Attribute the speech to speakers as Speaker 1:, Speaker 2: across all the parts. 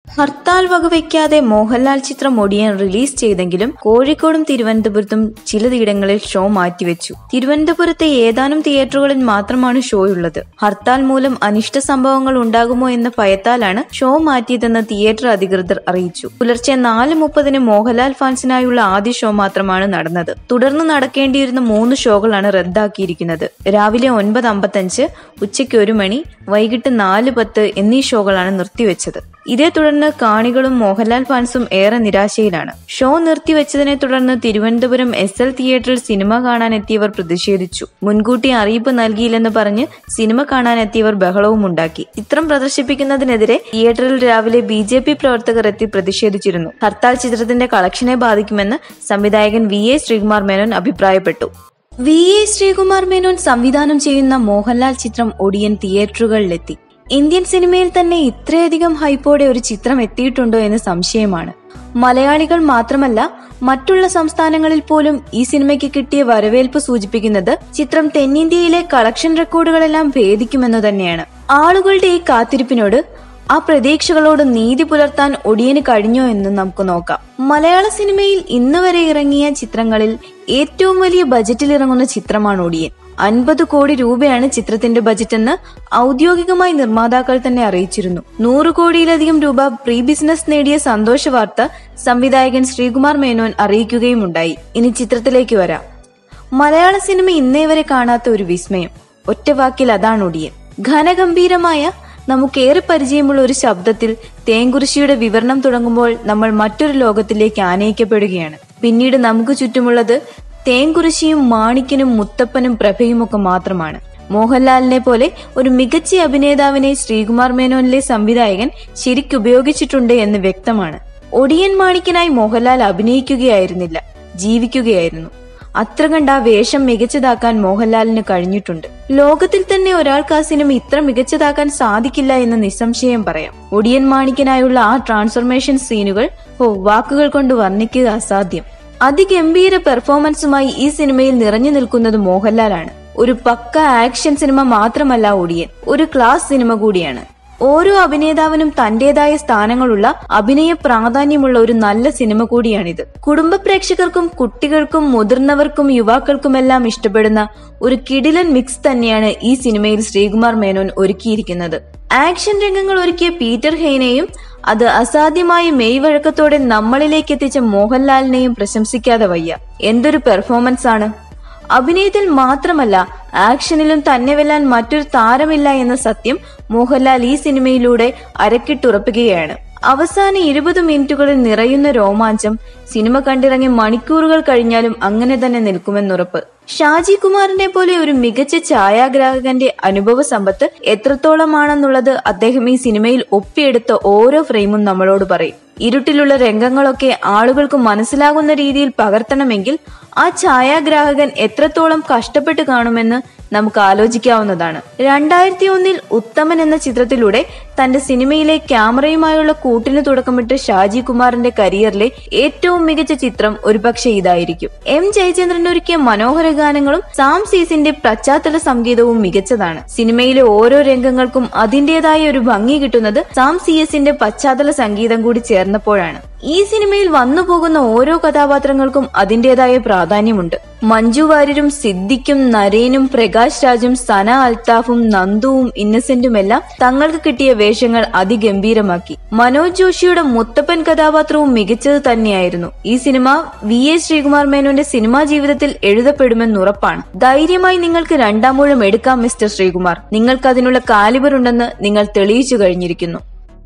Speaker 1: ഹർത്താൽ വകവയ്ക്കാതെ മോഹൻലാൽ ചിത്രം ഒടിയൻ റിലീസ് ചെയ്തെങ്കിലും കോഴിക്കോടും തിരുവനന്തപുരത്തും ചിലയിടങ്ങളിൽ ഷോ മാറ്റിവെച്ചു തിരുവനന്തപുരത്തെ ഏതാനും തിയേറ്ററുകളിൽ മാത്രമാണ് ഷോയുള്ളത് ഹർത്താൽ മൂലം അനിഷ്ട സംഭവങ്ങൾ ഉണ്ടാകുമോ എന്ന ഭയത്താലാണ് ഷോ മാറ്റിയതെന്ന് തിയേറ്റർ അധികൃതർ അറിയിച്ചു പുലർച്ചെ നാല് മുപ്പതിന് മോഹൻലാൽ ഫാൻസിനായുള്ള ആദ്യ ഷോ മാത്രമാണ് നടന്നത് തുടർന്ന് നടക്കേണ്ടിയിരുന്ന മൂന്ന് ഷോകളാണ് റദ്ദാക്കിയിരിക്കുന്നത് രാവിലെ ഒൻപത് അമ്പത്തഞ്ച് ഉച്ചയ്ക്ക് ഒരു മണി വൈകിട്ട് നാല് പത്ത് എന്നീ ഷോകളാണ് നിർത്തിവെച്ചത് ഇതേ തുടർന്ന് കാണികളും മോഹൻലാൽ ഫാൻസും ഏറെ നിരാശയിലാണ് ഷോ നിർത്തിവെച്ചതിനെ തുടർന്ന് തിരുവനന്തപുരം എസ് എൽ തിയേറ്ററിൽ സിനിമ കാണാനെത്തിയവർ പ്രതിഷേധിച്ചു മുൻകൂട്ടി അറിയിപ്പ് നൽകിയില്ലെന്ന് പറഞ്ഞ് സിനിമ കാണാനെത്തിയവർ ബഹളവും ഉണ്ടാക്കി ചിത്രം പ്രദർശിപ്പിക്കുന്നതിനെതിരെ തിയേറ്ററിൽ രാവിലെ ബി ജെ പി പ്രവർത്തകർ എത്തി പ്രതിഷേധിച്ചിരുന്നു ഹർത്താൽ ചിത്രത്തിന്റെ കളക്ഷനെ ബാധിക്കുമെന്ന് സംവിധായകൻ വി എ ശ്രീകുമാർ മേനോൻ അഭിപ്രായപ്പെട്ടു വി എ ശ്രീകുമാർ മേനോൻ സംവിധാനം ചെയ്യുന്ന മോഹൻലാൽ ചിത്രം ഒടിയൻ തിയേറ്ററുകളിലെത്തി ഇന്ത്യൻ സിനിമയിൽ തന്നെ ഇത്രയധികം ഹൈപ്പോടെ ഒരു ചിത്രം എത്തിയിട്ടുണ്ടോ എന്ന് സംശയമാണ് മലയാളികൾ മാത്രമല്ല മറ്റുള്ള സംസ്ഥാനങ്ങളിൽ പോലും ഈ സിനിമയ്ക്ക് കിട്ടിയ വരവേൽപ്പ് സൂചിപ്പിക്കുന്നത് ചിത്രം തെന്നിന്ത്യയിലെ കളക്ഷൻ റെക്കോർഡുകളെല്ലാം ഭേദിക്കുമെന്ന് തന്നെയാണ് ആളുകളുടെ ഈ കാത്തിരിപ്പിനോട് ആ പ്രതീക്ഷകളോട് നീതി പുലർത്താൻ ഒടിയന് കഴിഞ്ഞോ എന്ന് നമുക്ക് നോക്കാം മലയാള സിനിമയിൽ ഇന്ന് വരെ ഇറങ്ങിയ ചിത്രങ്ങളിൽ ഏറ്റവും വലിയ ബജറ്റിൽ ഇറങ്ങുന്ന ചിത്രമാണ് ഒടിയൻ അൻപത് കോടി രൂപയാണ് ചിത്രത്തിന്റെ ബജറ്റ് എന്ന് ഔദ്യോഗികമായി നിർമ്മാതാക്കൾ തന്നെ അറിയിച്ചിരുന്നു നൂറ് കോടിയിലധികം രൂപ പ്രീ ബിസിനസ് നേടിയ സന്തോഷ വാർത്ത സംവിധായകൻ ശ്രീകുമാർ മേനോൻ അറിയിക്കുകയുമുണ്ടായി ഇനി ചിത്രത്തിലേക്ക് വരാം മലയാള സിനിമ ഇന്നേ വരെ കാണാത്ത ഒരു വിസ്മയം ഒറ്റ വാക്കിൽ അതാണ് ഒടിയൻ ഘനഗംഭീരമായ നമുക്കേറെ പരിചയമുള്ള ഒരു ശബ്ദത്തിൽ തേങ്കുറിശിയുടെ വിവരണം തുടങ്ങുമ്പോൾ നമ്മൾ മറ്റൊരു ലോകത്തിലേക്ക് ആനയിക്കപ്പെടുകയാണ് പിന്നീട് നമുക്ക് ചുറ്റുമുള്ളത് തേങ്കുറിശിയും മാണിക്കനും മുത്തപ്പനും പ്രഭയുമൊക്കെ മാത്രമാണ് മോഹൻലാലിനെ പോലെ ഒരു മികച്ച അഭിനേതാവിനെ ശ്രീകുമാർ മേനോനിലെ സംവിധായകൻ ശരിക്കുപയോഗിച്ചിട്ടുണ്ട് എന്ന് വ്യക്തമാണ് ഒടിയൻ മാണിക്കനായി മോഹൻലാൽ അഭിനയിക്കുകയായിരുന്നില്ല ജീവിക്കുകയായിരുന്നു അത്ര കണ്ട ആ വേഷം മികച്ചതാക്കാൻ മോഹൻലാലിന് കഴിഞ്ഞിട്ടുണ്ട് ലോകത്തിൽ തന്നെ ഒരാൾക്ക് ആ സിനിമ ഇത്ര മികച്ചതാക്കാൻ സാധിക്കില്ല എന്ന് നിസ്സംശയം പറയാം ഒടിയൻ മാണിക്കനായുള്ള ആ ട്രാൻസ്ഫോർമേഷൻ സീനുകൾ ഓ വാക്കുകൾ കൊണ്ട് വർണ്ണിക്കുക അസാധ്യം അതിഗംഭീര പെർഫോമൻസുമായി ഈ സിനിമയിൽ നിറഞ്ഞു നിൽക്കുന്നത് മോഹൻലാലാണ് ഒരു പക്ക ആക്ഷൻ സിനിമ മാത്രമല്ല ഒടിയൻ ഒരു ക്ലാസ് സിനിമ കൂടിയാണ് ഓരോ അഭിനേതാവിനും തന്റേതായ സ്ഥാനങ്ങളുള്ള അഭിനയ പ്രാധാന്യമുള്ള ഒരു നല്ല സിനിമ കൂടിയാണിത് കുടുംബ പ്രേക്ഷകർക്കും കുട്ടികൾക്കും മുതിർന്നവർക്കും യുവാക്കൾക്കുമെല്ലാം ഇഷ്ടപ്പെടുന്ന ഒരു കിടിലൻ മിക്സ് തന്നെയാണ് ഈ സിനിമയിൽ ശ്രീകുമാർ മേനോൻ ഒരുക്കിയിരിക്കുന്നത് ആക്ഷൻ രംഗങ്ങൾ ഒരുക്കിയ പീറ്റർ ഹെയ്നെയും അത് അസാധ്യമായ മെയ് വഴക്കത്തോടെ നമ്മളിലേക്ക് എത്തിച്ച മോഹൻലാലിനെയും പ്രശംസിക്കാതെ വയ്യ എന്തൊരു പെർഫോമൻസ് ആണ് അഭിനയത്തിൽ മാത്രമല്ല ആക്ഷനിലും തന്നെ വെല്ലാൻ മറ്റൊരു താരമില്ല എന്ന സത്യം മോഹൻലാൽ ഈ സിനിമയിലൂടെ അരക്കിട്ടുറപ്പിക്കുകയാണ് അവസാന ഇരുപത് മിനിറ്റുകളിൽ നിറയുന്ന രോമാഞ്ചം സിനിമ കണ്ടിറങ്ങി മണിക്കൂറുകൾ കഴിഞ്ഞാലും അങ്ങനെ തന്നെ നിൽക്കുമെന്നുറപ്പ് ഷാജി കുമാറിനെ പോലെ ഒരു മികച്ച ഛായാഗ്രാഹകന്റെ അനുഭവ സമ്പത്ത് എത്രത്തോളമാണെന്നുള്ളത് അദ്ദേഹം ഈ സിനിമയിൽ ഒപ്പിയെടുത്ത ഓരോ ഫ്രെയിമും നമ്മളോട് പറയും ഇരുട്ടിലുള്ള രംഗങ്ങളൊക്കെ ആളുകൾക്ക് മനസ്സിലാകുന്ന രീതിയിൽ പകർത്തണമെങ്കിൽ ആ ഛായാഗ്രാഹകൻ എത്രത്തോളം കഷ്ടപ്പെട്ട് കാണുമെന്ന് നമുക്ക് ആലോചിക്കാവുന്നതാണ് രണ്ടായിരത്തി ഒന്നിൽ ഉത്തമൻ എന്ന ചിത്രത്തിലൂടെ തന്റെ സിനിമയിലെ ക്യാമറയുമായുള്ള കൂട്ടിന് തുടക്കമിട്ട് ഷാജി കുമാറിന്റെ കരിയറിലെ ഏറ്റവും മികച്ച ചിത്രം ഒരുപക്ഷെ ഇതായിരിക്കും എം ജയചന്ദ്രൻ ഒരുക്കിയ മനോഹര ഗാനങ്ങളും സാം സീസിന്റെ പശ്ചാത്തല സംഗീതവും മികച്ചതാണ് സിനിമയിലെ ഓരോ രംഗങ്ങൾക്കും അതിന്റേതായ ഒരു ഭംഗി കിട്ടുന്നത് സാം സി എസിന്റെ പശ്ചാത്തല സംഗീതം കൂടി ചേർന്നപ്പോഴാണ് ഈ സിനിമയിൽ വന്നു പോകുന്ന ഓരോ കഥാപാത്രങ്ങൾക്കും അതിന്റേതായ പ്രാധാന്യമുണ്ട് മഞ്ജു വാര്യരും സിദ്ദിഖും നരേനും പ്രകാശ് രാജും സന അൽത്താഫും നന്ദുവും ഇന്നസെന്റുമെല്ലാം തങ്ങൾക്ക് കിട്ടിയ വേഷങ്ങൾ അതിഗംഭീരമാക്കി മനോജ് ജോഷിയുടെ മുത്തപ്പൻ കഥാപാത്രവും മികച്ചത് തന്നെയായിരുന്നു ഈ സിനിമ വി എ ശ്രീകുമാർ മേനോന്റെ സിനിമാ ജീവിതത്തിൽ എഴുതപ്പെടുമെന്നുറപ്പാണ് ധൈര്യമായി നിങ്ങൾക്ക് രണ്ടാമൂഴം എടുക്കാം മിസ്റ്റർ ശ്രീകുമാർ നിങ്ങൾക്ക് അതിനുള്ള കാലിബർ ഉണ്ടെന്ന് നിങ്ങൾ തെളിയിച്ചു കഴിഞ്ഞിരിക്കുന്നു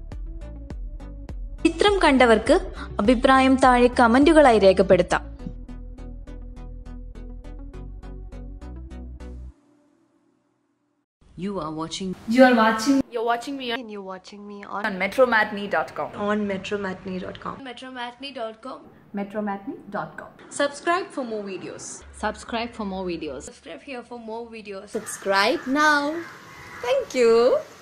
Speaker 1: ചിത്രം കണ്ടവർക്ക് അഭിപ്രായം താഴെ കമന്റുകളായി രേഖപ്പെടുത്താം
Speaker 2: You are watching
Speaker 3: You are watching
Speaker 4: You're watching me on
Speaker 5: and you're watching me on
Speaker 4: on metromatney.com.
Speaker 5: on metromatney.com.
Speaker 4: metromatney.com.
Speaker 3: metromatney.com.
Speaker 5: Subscribe for more videos.
Speaker 2: subscribe for more videos.
Speaker 4: Subscribe here for more videos.
Speaker 5: Subscribe now. Thank you.